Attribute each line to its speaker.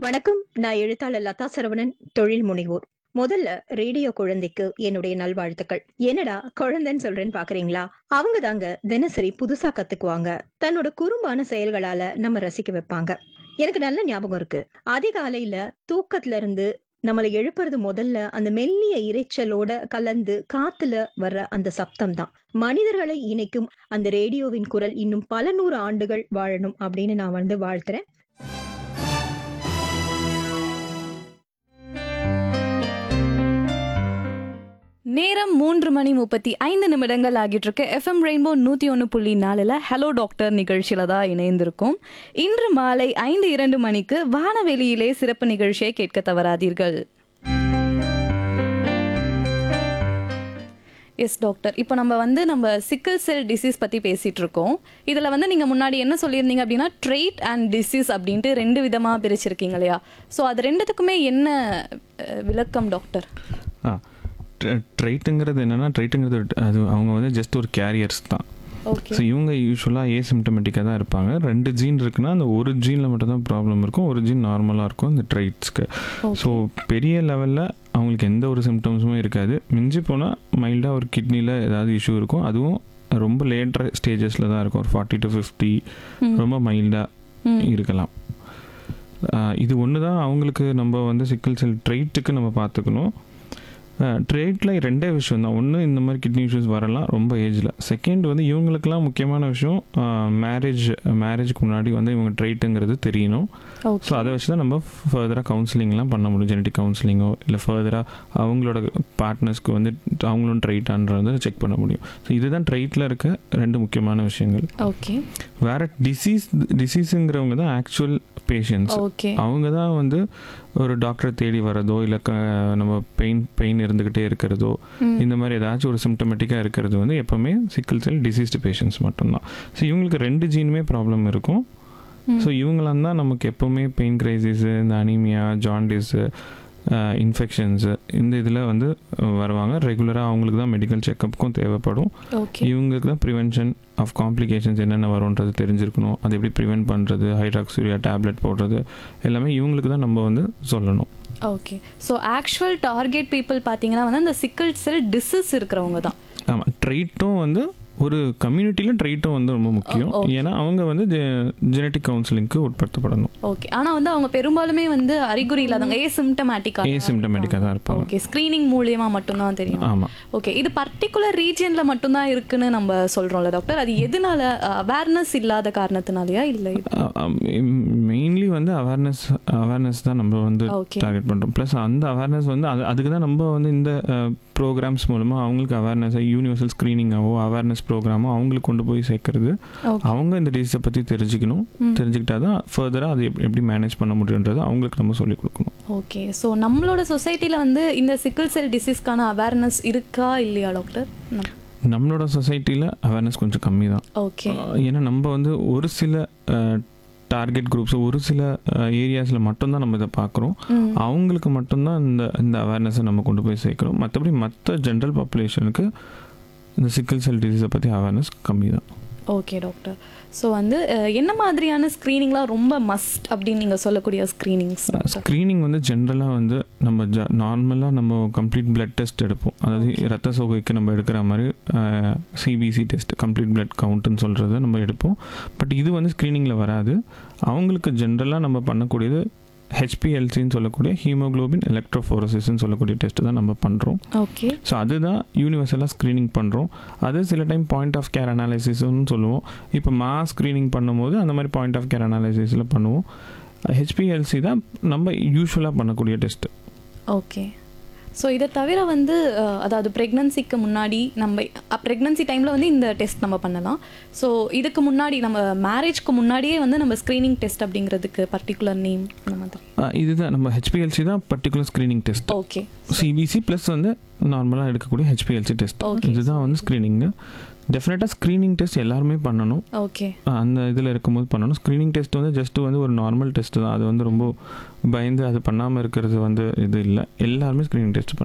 Speaker 1: வணக்கம் நான் எழுத்தாளர் லதா சரவணன் தொழில் முனைவோர் முதல்ல ரேடியோ குழந்தைக்கு என்னுடைய நல்வாழ்த்துக்கள் என்னடா குழந்தைன்னு சொல்றேன்னு பாக்குறீங்களா அவங்க தாங்க தினசரி புதுசா கத்துக்குவாங்க தன்னோட குறும்பான செயல்களால நம்ம ரசிக்க வைப்பாங்க எனக்கு நல்ல ஞாபகம் இருக்கு அதிகாலையில தூக்கத்துல இருந்து நம்மளை எழுப்புறது முதல்ல அந்த மெல்லிய இரைச்சலோட கலந்து காத்துல வர்ற அந்த சப்தம் தான் மனிதர்களை இணைக்கும் அந்த ரேடியோவின் குரல் இன்னும் பல நூறு ஆண்டுகள் வாழணும் அப்படின்னு நான் வந்து வாழ்த்துறேன்
Speaker 2: நேரம் மூன்று மணி முப்பத்தி ஐந்து நிமிடங்கள் ஆகிட்டு இருக்கு எஃப்எம் ரெயின்போ நூற்றி ஒன்று புள்ளி நாலில் ஹலோ டாக்டர் நிகழ்ச்சியில் தான் இணைந்திருக்கும் இன்று மாலை ஐந்து இரண்டு மணிக்கு வானவெளியிலே சிறப்பு நிகழ்ச்சியை கேட்க தவறாதீர்கள் எஸ் டாக்டர் இப்போ நம்ம வந்து நம்ம சிக்கிள் செல் டிசீஸ் பற்றி பேசிகிட்டு இருக்கோம் இதில் வந்து நீங்கள் முன்னாடி என்ன சொல்லியிருந்தீங்க அப்படின்னா ட்ரெயிட் அண்ட் டிசீஸ் அப்படின்ட்டு ரெண்டு விதமாக பிரிச்சிருக்கீங்க இல்லையா ஸோ அது ரெண்டுத்துக்குமே என்ன அஹ், விளக்கம் டாக்டர்
Speaker 3: ஆ ட்ரைட்டுங்கிறது என்னென்னா ட்ரைட்டுங்கிறது அது அவங்க வந்து ஜஸ்ட் ஒரு கேரியர்ஸ் தான்
Speaker 2: ஓகே
Speaker 3: ஸோ இவங்க யூஸ்வலாக ஏசிம்டமெட்டிக்காக தான் இருப்பாங்க ரெண்டு ஜீன் இருக்குன்னா அந்த ஒரு ஜீனில் மட்டும் தான் ப்ராப்ளம் இருக்கும் ஒரு ஜீன் நார்மலாக இருக்கும் இந்த ட்ரைட்ஸ்க்கு ஸோ பெரிய லெவலில் அவங்களுக்கு எந்த ஒரு சிம்டம்ஸுமே இருக்காது மிஞ்சி போனால் மைல்டாக ஒரு கிட்னியில் ஏதாவது இஷ்யூ இருக்கும் அதுவும் ரொம்ப லேட்டர் ஸ்டேஜஸில் தான் இருக்கும் ஒரு ஃபார்ட்டி டு ஃபிஃப்டி ரொம்ப மைல்டாக இருக்கலாம் ஆஹ் இது ஒன்று தான் அவங்களுக்கு நம்ம வந்து சிக்கல் செல் ட்ரைட்டுக்கு நம்ம பார்த்துக்கணும் ட்ரேட்டில் ரெண்டே விஷயம் தான் ஒன்று இந்த மாதிரி கிட்னி இஷ்யூஸ் வரலாம் ரொம்ப ஏஜில் செகண்ட் வந்து இவங்களுக்கெல்லாம் முக்கியமான விஷயம் மேரேஜ் மேரேஜ்க்கு முன்னாடி வந்து இவங்க ட்ரைட்டுங்கிறது தெரியணும் ஸோ
Speaker 2: ஓகே
Speaker 3: அதை வச்சு தான் நம்ம ஃபர்தராக கவுன்சிலிங்லாம் பண்ண முடியும் ஜெனட்டிக் கவுன்சிலிங்கோ இல்லை ஃபர்தராக அவங்களோட பார்ட்னர்ஸ்க்கு வந்து அவங்களும் ட்ரைட்டான்றதை செக் பண்ண முடியும் ஸோ இதுதான் ட்ரைட்டில் இருக்க ரெண்டு முக்கியமான விஷயங்கள்
Speaker 2: ஓகே
Speaker 3: வேற டிசீஸ் டிசீஸுங்கிறவங்க தான் ஆக்சுவல் பேஷண்ட்ஸ்
Speaker 2: ஓகே
Speaker 3: அவங்க தான் வந்து ஒரு டாக்டரை தேடி வரதோ இல்லை க நம்ம பெயின் பெயின் இருந்துக்கிட்டே இருக்கிறதோ இந்த மாதிரி ஏதாச்சும் ஒரு சிம்டமேட்டிக்காக இருக்கிறது வந்து எப்போவுமே சிக்கல் செல் டிசீஸ்டு பேஷண்ட்ஸ் மட்டும்தான் ஸோ இவங்களுக்கு ரெண்டு ஜீனுமே ப்ராப்ளம் இருக்கும் ஸோ இவங்களாம் தான் நமக்கு எப்போவுமே பெயின் கிரைசிஸு இந்த அனீமியா ஜாண்டிஸு இன்ஃபெக்ஷன்ஸு இந்த இதில் வந்து அஹ், வருவாங்க ரெகுலராக அவங்களுக்கு தான் மெடிக்கல் செக்கப்புக்கும் தேவைப்படும்
Speaker 2: ஓகே
Speaker 3: இவங்களுக்கு தான் ப்ரிவென்ஷன் ஆஃப் காம்ப்ளிகேஷன்ஸ் என்னென்ன வரும்ன்றது தெரிஞ்சிருக்கணும் அது எப்படி ப்ரிவென்ட் பண்ணுறது ஹைட்ராக்சூரியா டேப்லெட் போடுறது எல்லாமே இவங்களுக்கு தான் நம்ம வந்து சொல்லணும்
Speaker 2: okay so actual target people பார்த்தீங்கன்னா வந்து அந்த சிக்கிள் செல் டிசீஸ் இருக்கிறவங்க தான்
Speaker 3: ஆமாம் ட்ரைட்டும் வந்து ஒரு கம்யூனிட்டியில் ட்ரைட்டும் வந்து ரொம்ப முக்கியம்
Speaker 2: ஓ, okay.
Speaker 3: ஏன்னா அவங்க வந்து ஜெனட்டிக் கவுன்சிலிங்க்கு உட்படுத்தப்படணும்
Speaker 2: ஓகே ஆனால் வந்து அவங்க பெரும்பாலுமே வந்து அறிகுறி இல்லாதவங்க ஏ சிம்டமேட்டிக்கா
Speaker 3: ஏசிம்டமேட்டிக்காக தான் இருப்பாங்க
Speaker 2: ஓகே ஸ்க்ரீனிங் மூலியமா மட்டும்தான் தெரியும்
Speaker 3: ஆமாம்
Speaker 2: ஓகே இது பர்டிகுலர் ரீஜியனில் மட்டும்தான் இருக்குன்னு நம்ம சொல்கிறோம்ல டாக்டர் அது எதனால அவேர்னஸ் இல்லாத காரணத்தினாலயா இல்லை
Speaker 3: மெயின்லி வந்து அவேர்னஸ் அவேர்னஸ் தான் நம்ம வந்து
Speaker 2: ஓகே
Speaker 3: டார்கெட் பண்ணுறோம் ப்ளஸ் அந்த அவேர்னஸ் வந்து அது அதுக்கு தான் நம்ம வந்து இந்த ப்ரோக்ராம்ஸ் மூலமாக அவங்களுக்கு அவேர்னஸ் யூனிவர்சல் ஸ்க்ரீனிங்காவோ அவேர்னஸ் ப்ரோக்ராமோ அவங்களுக்கு கொண்டு போய் சேர்க்கறது
Speaker 2: ஓகே
Speaker 3: அவங்க இந்த டிசீஸை பற்றி தெரிஞ்சுக்கணும்
Speaker 2: ம்.
Speaker 3: தெரிஞ்சுக்கிட்டா தான் ஃபர்தராக அது எப்படி எப்படி மேனேஜ் பண்ண முடியுன்றது அவங்களுக்கு நம்ம சொல்லிக் கொடுக்கணும்
Speaker 2: ஓகே ஸோ நம்மளோட சொசைட்டியில் வந்து இந்த சிக்கிள் செல் டிசீஸ்க்கான அவேர்னஸ் இருக்கா இல்லையா டாக்டர்
Speaker 3: நம்மளோட சொசைட்டியில் அவேர்னஸ் கொஞ்சம் கம்மி தான்
Speaker 2: ஓகே
Speaker 3: ஏன்னா நம்ம வந்து ஒரு சில டார்கெட் குரூப்ஸ் ஒரு சில ஏரியாஸில் மட்டும்தான் நம்ம இதை பார்க்குறோம்
Speaker 2: ம்
Speaker 3: அவங்களுக்கு மட்டும்தான் இந்த இந்த அவேர்னஸை நம்ம கொண்டு போய் சேர்க்குறோம் மற்றபடி மற்ற ஜென்ரல் பாப்புலேஷனுக்கு இந்த சிக்கல் செல் டிசீஸை பற்றி அவேர்னஸ் கம்மி தான்
Speaker 2: ஓகே டாக்டர் ஸோ வந்து அஹ், என்ன மாதிரியான ஸ்க்ரீனிங்லாம் ரொம்ப மஸ்ட் அப்படின்னு நீங்கள் சொல்லக்கூடிய ஸ்க்ரீனிங்ஸ்
Speaker 3: ஸ்க்ரீனிங் வந்து ஜென்ரலாக வந்து நம்ம ஜ நார்மலாக நம்ம கம்ப்ளீட் பிளட் டெஸ்ட் எடுப்போம் அதாவது ரத்த சோகைக்கு நம்ம எடுக்கிற மாதிரி சிபிசி டெஸ்ட் கம்ப்ளீட் பிளட் கவுண்ட்டுன்னு சொல்கிறத நம்ம எடுப்போம் பட் இது வந்து ஸ்க்ரீனிங்கில் வராது அவங்களுக்கு ஜென்ரலாக நம்ம பண்ணக்கூடியது ஹெச்பிஎல்சின்னு சொல்லக்கூடிய ஹீமோகுளோபின் எலக்ட்ரோஃபோரசிஸ்ன்னு சொல்லக்கூடிய டெஸ்ட் தான் நம்ம பண்ணுறோம்
Speaker 2: ஓகே
Speaker 3: ஸோ அதுதான் யூனிவர்சலாக ஸ்க்ரீனிங் பண்ணுறோம் அது சில டைம் பாயிண்ட் ஆஃப் கேர் அனாலிசிஸ்னு சொல்லுவோம் இப்போ மாஸ் ஸ்க்ரீனிங் பண்ணும்போது அந்த மாதிரி பாயிண்ட் ஆஃப் கேர் அனாலிசிஸில் பண்ணுவோம் ஹெச்பிஎல்சி தான் நம்ம யூஸ்வலாக பண்ணக்கூடிய டெஸ்ட்
Speaker 2: ஓகே ஸோ இதை தவிர வந்து அஹ், அதாவது ப்ரெக்னன்சிக்கு முன்னாடி நம்ம ப்ரெக்னன்சி டைமில் வந்து இந்த டெஸ்ட் நம்ம பண்ணலாம் ஸோ இதுக்கு முன்னாடி நம்ம மேரேஜ்க்கு முன்னாடியே வந்து நம்ம ஸ்க்ரீனிங் டெஸ்ட் அப்படிங்கிறதுக்கு பர்டிகுலர் நேம் அந்த மாதிரி
Speaker 3: இதுதான் நம்ம ஹெச்பிஎல்சி தான் particular screening test
Speaker 2: okay
Speaker 3: CBC plus வந்து நார்மலாக எடுக்கக்கூடிய ஹெச்பிஎல்சி டெஸ்ட்
Speaker 2: Okay.
Speaker 3: இதுதான் வந்து ஸ்க்ரீனிங்கு டெஃபினட்டாக ஸ்க்ரீனிங் டெஸ்ட் எல்லாருமே பண்ணணும்
Speaker 2: ஓகே
Speaker 3: அந்த இதில் இருக்கும்போது பண்ணணும் ஸ்க்ரீனிங் டெஸ்ட் வந்து ஜஸ்ட் வந்து ஒரு நார்மல் டெஸ்ட் தான் அது வந்து ரொம்ப பயந்து அது பண்ணாமல் இருக்கிறது வந்து இது இல்லை எல்லாருமே ஸ்க்ரீனிங் டெஸ்ட்